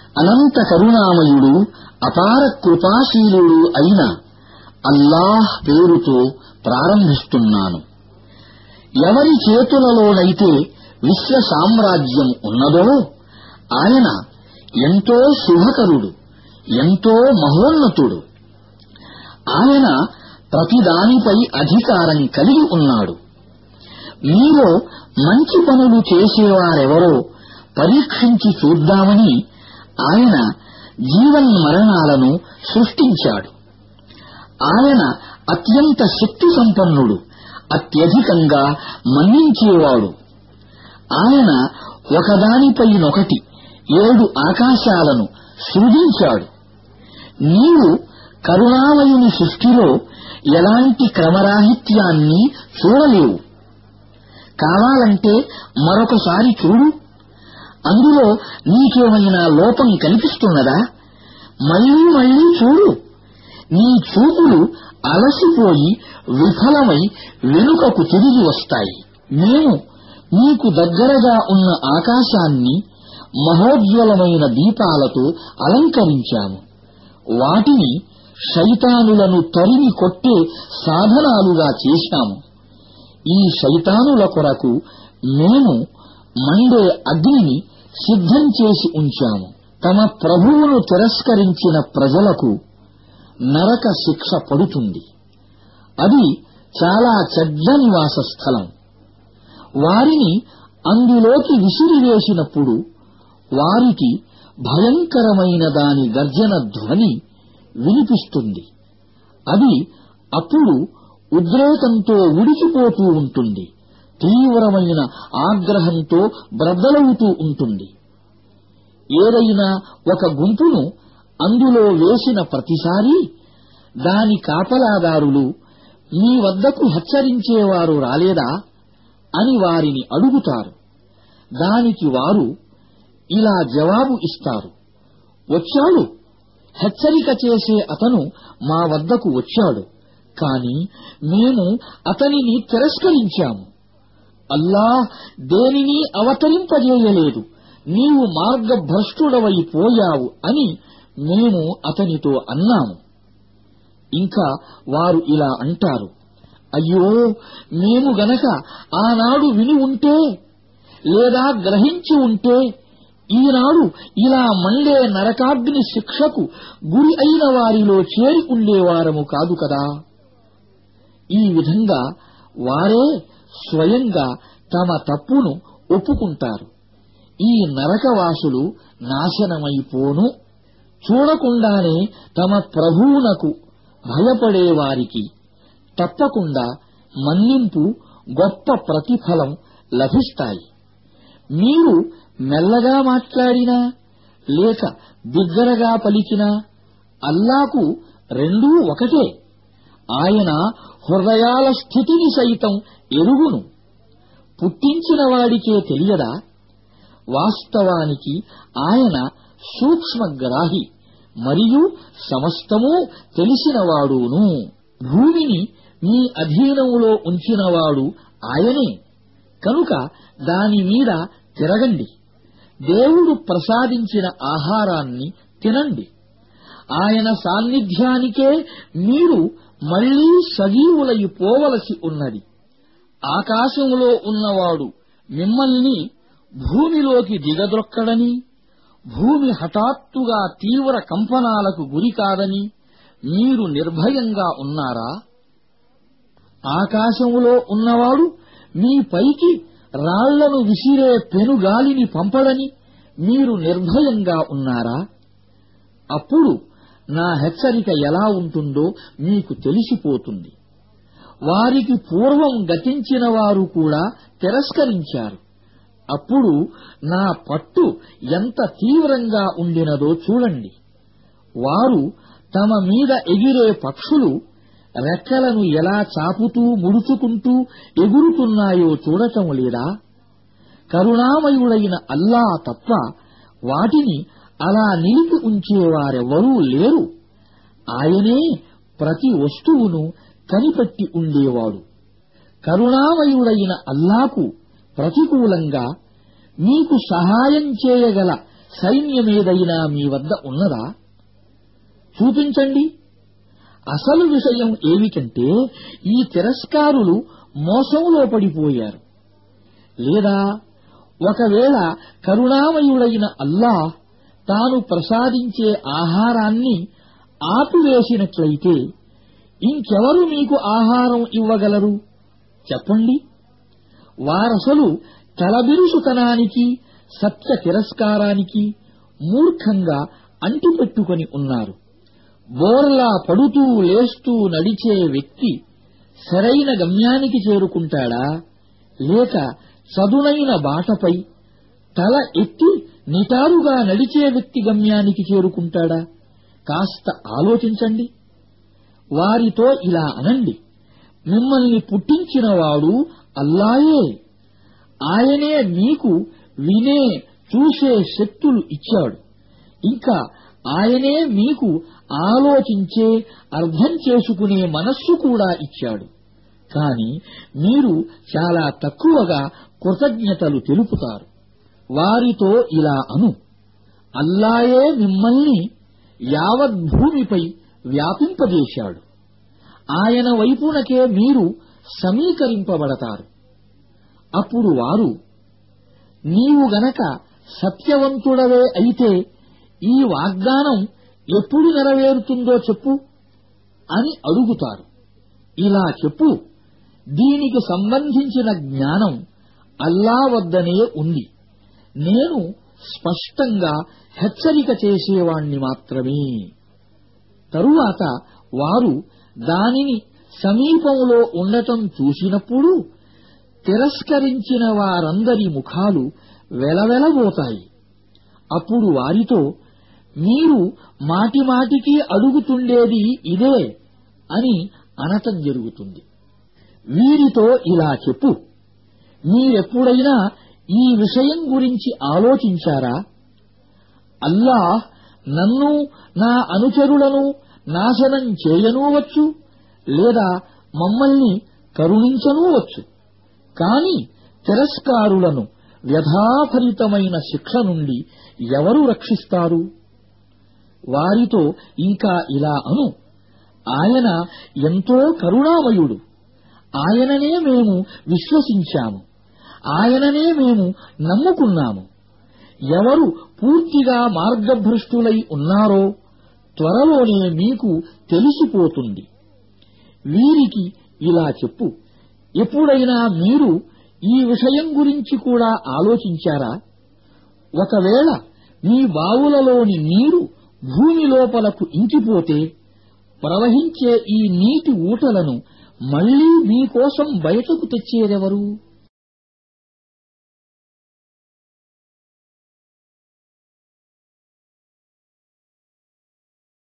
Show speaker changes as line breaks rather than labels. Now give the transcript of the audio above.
అనంత కరుణామయుడు అపార కృపాశీలుడు అయిన అల్లాహ్ పేరుతో ప్రారంభిస్తున్నాను ఎవరి చేతులలోనైతే విశ్వ సామ్రాజ్యం ఉన్నదో ఆయన ఎంతో శుభకరుడు ఎంతో మహోన్నతుడు ఆయన ప్రతిదానిపై అధికారం కలిగి ఉన్నాడు మీలో మంచి పనులు చేసేవారెవరో పరీక్షించి చూద్దామని ఆయన జీవన్మరణాలను సృష్టించాడు ఆయన అత్యంత శక్తి సంపన్నుడు అత్యధికంగా మన్నించేవాడు ఆయన ఒకదానిపైనొకటి ఏడు ఆకాశాలను సృజించాడు నీవు కరుణామయుని సృష్టిలో ఎలాంటి క్రమరాహిత్యాన్ని చూడలేవు కావాలంటే మరొకసారి చూడు అందులో నీకేమైనా లోపం కనిపిస్తున్నదా మళ్ళీ మళ్ళీ చూడు నీ చూపులు అలసిపోయి విఫలమై వెనుకకు తిరిగి వస్తాయి మేము నీకు దగ్గరగా ఉన్న ఆకాశాన్ని మహోజ్వలమైన దీపాలతో అలంకరించాము వాటిని శైతానులను తరిమి కొట్టే సాధనాలుగా చేశాము ఈ శైతానుల కొరకు మేము మండే అగ్నిని సిద్ధం చేసి ఉంచాము తమ ప్రభువును తిరస్కరించిన ప్రజలకు నరక శిక్ష పడుతుంది అది చాలా చెడ్డ నివాస స్థలం వారిని అందులోకి విసిరివేసినప్పుడు వారికి భయంకరమైన దాని గర్జన ధ్వని వినిపిస్తుంది అది అప్పుడు ఉద్రేకంతో ఉడికిపోతూ ఉంటుంది తీవ్రమైన ఆగ్రహంతో బ్రద్దలవుతూ ఉంటుంది ఏదైనా ఒక గుంపును అందులో వేసిన ప్రతిసారి దాని కాపలాదారులు మీ వద్దకు హెచ్చరించేవారు రాలేదా అని వారిని అడుగుతారు దానికి వారు ఇలా జవాబు ఇస్తారు వచ్చాడు హెచ్చరిక చేసే అతను మా వద్దకు వచ్చాడు కాని మేము అతనిని తిరస్కరించాము అల్లాహ్ దేనిని అవతరింపజేయలేదు నీవు మార్గభ్రష్టుడవై పోయావు అని మేము అతనితో అన్నాము ఇంకా వారు ఇలా అంటారు అయ్యో మేము గనక ఆనాడు విని ఉంటే లేదా గ్రహించి ఉంటే ఈనాడు ఇలా మండే నరకాగ్ని శిక్షకు గురి అయిన వారిలో చేరి ఉండేవారము కాదు కదా ఈ విధంగా వారే స్వయంగా తమ తప్పును ఒప్పుకుంటారు ఈ నరకవాసులు నాశనమైపోను చూడకుండానే తమ ప్రభువునకు భయపడేవారికి తప్పకుండా మన్నింపు గొప్ప ప్రతిఫలం లభిస్తాయి మీరు మెల్లగా మాట్లాడినా లేక బిగ్గరగా పలికినా అల్లాకు రెండూ ఒకటే ఆయన హృదయాల స్థితిని సైతం ఎరుగును పుట్టించిన వాడికే తెలియదా వాస్తవానికి ఆయన సూక్ష్మగ్రాహి మరియు సమస్తమూ తెలిసినవాడును భూమిని మీ అధీనములో ఉంచినవాడు ఆయనే కనుక దాని మీద తిరగండి దేవుడు ప్రసాదించిన ఆహారాన్ని తినండి ఆయన సాన్నిధ్యానికే మీరు మళ్లీ సజీవులై పోవలసి ఉన్నది ఆకాశంలో ఉన్నవాడు మిమ్మల్ని భూమిలోకి దిగద్రొక్కడని భూమి హఠాత్తుగా తీవ్ర కంపనాలకు గురికాదని మీరు నిర్భయంగా ఉన్నారా ఆకాశములో ఉన్నవాడు మీ పైకి రాళ్లను విసిరే పెనుగాలిని పంపడని మీరు నిర్భయంగా ఉన్నారా అప్పుడు నా హెచ్చరిక ఎలా ఉంటుందో మీకు తెలిసిపోతుంది వారికి పూర్వం గతించిన వారు కూడా తిరస్కరించారు అప్పుడు నా పట్టు ఎంత తీవ్రంగా ఉండినదో చూడండి వారు తమ మీద ఎగిరే పక్షులు రెక్కలను ఎలా చాపుతూ ముడుచుకుంటూ ఎగురుతున్నాయో చూడటం లేదా కరుణామయుడైన అల్లా తప్ప వాటిని అలా నిలిపి ఉంచేవారెవరూ లేరు ఆయనే ప్రతి వస్తువును కనిపెట్టి ఉండేవాడు కరుణామయుడైన అల్లాకు ప్రతికూలంగా మీకు సహాయం చేయగల సైన్యమేదైనా మీ వద్ద ఉన్నదా చూపించండి అసలు విషయం ఏమిటంటే ఈ తిరస్కారులు మోసంలో పడిపోయారు లేదా ఒకవేళ కరుణామయుడైన అల్లాహ్ తాను ప్రసాదించే ఆహారాన్ని ఆపివేసినట్లయితే ఇంకెవరు మీకు ఆహారం ఇవ్వగలరు చెప్పండి వారసలు తలబిరుసుతనానికి సత్య తిరస్కారానికి మూర్ఖంగా అంటిపెట్టుకొని ఉన్నారు బోర్లా పడుతూ లేస్తూ నడిచే వ్యక్తి సరైన గమ్యానికి చేరుకుంటాడా లేక చదునైన బాటపై తల ఎత్తి నిటారుగా నడిచే వ్యక్తి గమ్యానికి చేరుకుంటాడా కాస్త ఆలోచించండి వారితో ఇలా అనండి మిమ్మల్ని పుట్టించినవాడు అల్లాయే ఆయనే మీకు వినే చూసే శక్తులు ఇచ్చాడు ఇంకా ఆయనే మీకు ఆలోచించే అర్థం చేసుకునే మనస్సు కూడా ఇచ్చాడు కాని మీరు చాలా తక్కువగా కృతజ్ఞతలు తెలుపుతారు వారితో ఇలా అను అల్లాయే మిమ్మల్ని యావత్ భూమిపై వ్యాపింపజేశాడు ఆయన వైపునకే మీరు సమీకరింపబడతారు అప్పుడు వారు నీవు గనక సత్యవంతుడవే అయితే ఈ వాగ్దానం ఎప్పుడు నెరవేరుతుందో చెప్పు అని అడుగుతారు ఇలా చెప్పు దీనికి సంబంధించిన జ్ఞానం అల్లా వద్దనే ఉంది నేను స్పష్టంగా హెచ్చరిక చేసేవాణ్ణి మాత్రమే తరువాత వారు దానిని సమీపంలో ఉండటం చూసినప్పుడు తిరస్కరించిన వారందరి ముఖాలు వెలవెలబోతాయి అప్పుడు వారితో మీరు మాటిమాటికి అడుగుతుండేది ఇదే అని అనటం జరుగుతుంది వీరితో ఇలా చెప్పు మీరెప్పుడైనా ఈ విషయం గురించి ఆలోచించారా అల్లాహ్ నన్ను నా అనుచరులను నాశనం చేయనూవచ్చు లేదా మమ్మల్ని కరుణించనూవచ్చు కాని తిరస్కారులను వ్యధాభరితమైన శిక్ష నుండి ఎవరు రక్షిస్తారు వారితో ఇంకా ఇలా అను ఆయన ఎంతో కరుణామయుడు ఆయననే మేము విశ్వసించాము ఆయననే మేము నమ్ముకున్నాము ఎవరు పూర్తిగా మార్గభ్రష్టులై ఉన్నారో త్వరలోనే మీకు తెలిసిపోతుంది వీరికి ఇలా చెప్పు ఎప్పుడైనా మీరు ఈ విషయం గురించి కూడా ఆలోచించారా ఒకవేళ మీ బావులలోని నీరు భూమి లోపలకు ఇంకిపోతే ప్రవహించే ఈ నీటి ఊటలను మళ్లీ మీకోసం బయటకు తెచ్చేదెవరు